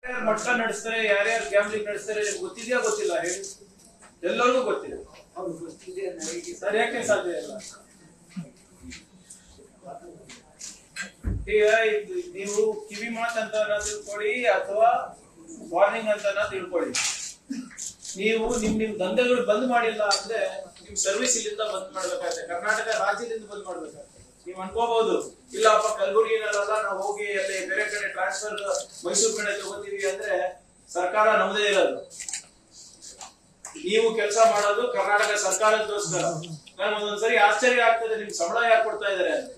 ಯಾರ್ಯಾರು ಮಟ್ಟ ನಡೆಸ್ತಾರೆ ಯಾರ್ಯಾರು ಗ್ಯಾಮ್ಲಿಂಗ್ ನಡೆಸ್ತಾರೆ ನಿಮ್ಗೆ ಗೊತ್ತಿದೆಯಾ ಗೊತ್ತಿಲ್ಲ ಹೇಳಿ ಎಲ್ಲರಿಗೂ ಗೊತ್ತಿದೆ ಸರ್ ಯಾಕೆ ಸಾಧ್ಯ ಇಲ್ಲ ಈಗ ಇದು- ನೀವು ಕಿವಿ ಮಾತಂತ ತಿಳ್ಕೊಳ್ಳಿ ಅಥವಾ ವಾರ್ನಿಂಗ್ ಅಂತ ತಿಳ್ಕೊಳ್ಳಿ ನೀವು ನಿಮ್ ನಿಮ್ ದಂಧೆಗಳು ಬಂದ್ ಮಾಡಿಲ್ಲ ಅಂದ್ರೆ ನಿಮ್ ಸರ್ವಿಸ್ ಇಲ್ಲಿಂದ ಬಂದ್ ಮಾಡ್ಬೇಕಾಗುತ್ತೆ ಕರ್ನಾಟಕ ರಾಜ್ಯದಿಂದ ಬಂದ್ ಮಾಡ್ಬೇಕಾಗುತ್ತೆ ನೀವ್ ಅನ್ಕೋಬಹುದು ಇಲ್ಲಪ್ಪ ಕಲಬುರಗಿನಲ್ಲ ನಾವು ಹೋಗಿ ಅಲ್ಲಿ ಬೇರೆ ಕಡೆ ಟ್ರಾನ್ಸ್ಫರ್ ಮೈಸೂರು ಕಡೆ ತಗೋತೀವಿ ಅಂದ್ರೆ ಸರ್ಕಾರ ನಮ್ದೇ ಇರೋದು ನೀವು ಕೆಲಸ ಮಾಡೋದು ಕರ್ನಾಟಕ ಸರ್ಕಾರಕ್ಕೋಸ್ಕರ ನನ್ಗೆ ಒಂದೊಂದ್ಸರಿ ಆಶ್ಚರ್ಯ ಆಗ್ತದೆ ನಿಮ್ ಸಂಬಳ ಯಾಕೆ ಕೊಡ್ತಾ ಇದಾರೆ ಅಂತ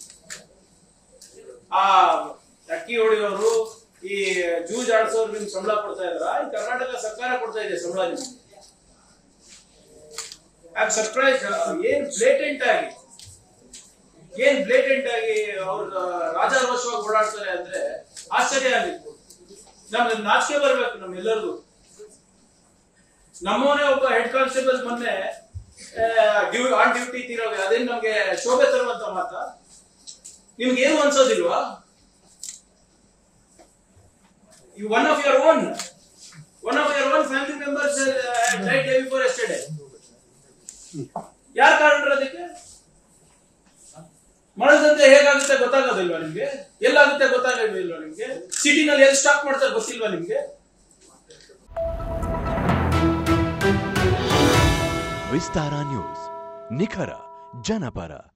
ಆ ಅಕ್ಕಿ ಹೊಡೆಯೋರು ಈ ಜೂಜ್ ಆಡ್ಸೋರು ನಿಮ್ಗೆ ಸಂಬಳ ಕೊಡ್ತಾ ಇದಾರ ಈ ಕರ್ನಾಟಕ ಸರ್ಕಾರ ಕೊಡ್ತಾ ಇದೆ ಸಂಬಳ ನಿಮ್ಗೆ ಐ ಸರ್ಪ್ರೈಸ್ ಏನ್ ಬ್ಲೇಟೆಂಟ್ ಆಗಿ ಏನ್ ಬ್ಲೇಟೆಂಟ್ ಆಗಿ ಅವ್ರ ರಾಜಾರೋಷವಾಗಿ ಓಡಾಡ್ತಾರೆ ಅಂದ್ರೆ ಆಶ್ಚರ್ಯ ಆಗಿತ್ತು ನಮ್ಗೆ ನಾಚಿಕೆ ಬರ್ಬೇಕು ನಮ್ಮೆಲ್ಲರಿಗೂ ನಮ್ಮವನೇ ಒಬ್ಬ ಹೆಡ್ ಕಾನ್ಸ್ಟೇಬಲ್ ಮೊನ್ನೆ ಆನ್ ಡ್ಯೂಟಿ ತೀರೋ ಅದೇನ್ ನಮ್ಗೆ ಶೋಭೆ ತರುವಂತ ಮಾತ ನಿಮ್ಗೆ ಏನು ಅನ್ಸೋದಿಲ್ವಾ you one of your own one of your own family members uh, died day before yesterday ಯಾರು ಕಾರಣ ಅದಕ್ಕೆ ಮನದಂತೆ ಹೇಗಾಗುತ್ತೆ ಗೊತ್ತಾಗೋದಿಲ್ವಾ ನಿಮ್ಗೆ ಎಲ್ಲಾಗುತ್ತೆ ಗೊತ್ತಾಗೋದಿಲ್ವಾ ನಿಮ್ಗೆ ಸಿಟಿನಲ್ಲಿ ಎಲ್ಲಿ ಸ್ಟಾಕ್ ಮಾಡ್ತಾರೆ ಗೊತ್ತಿಲ್ವಾ ನಿಮ್ಗೆ ವಿಸ್ತಾರ ನ್ಯೂಸ್ ನಿಖರ ಜನಪರ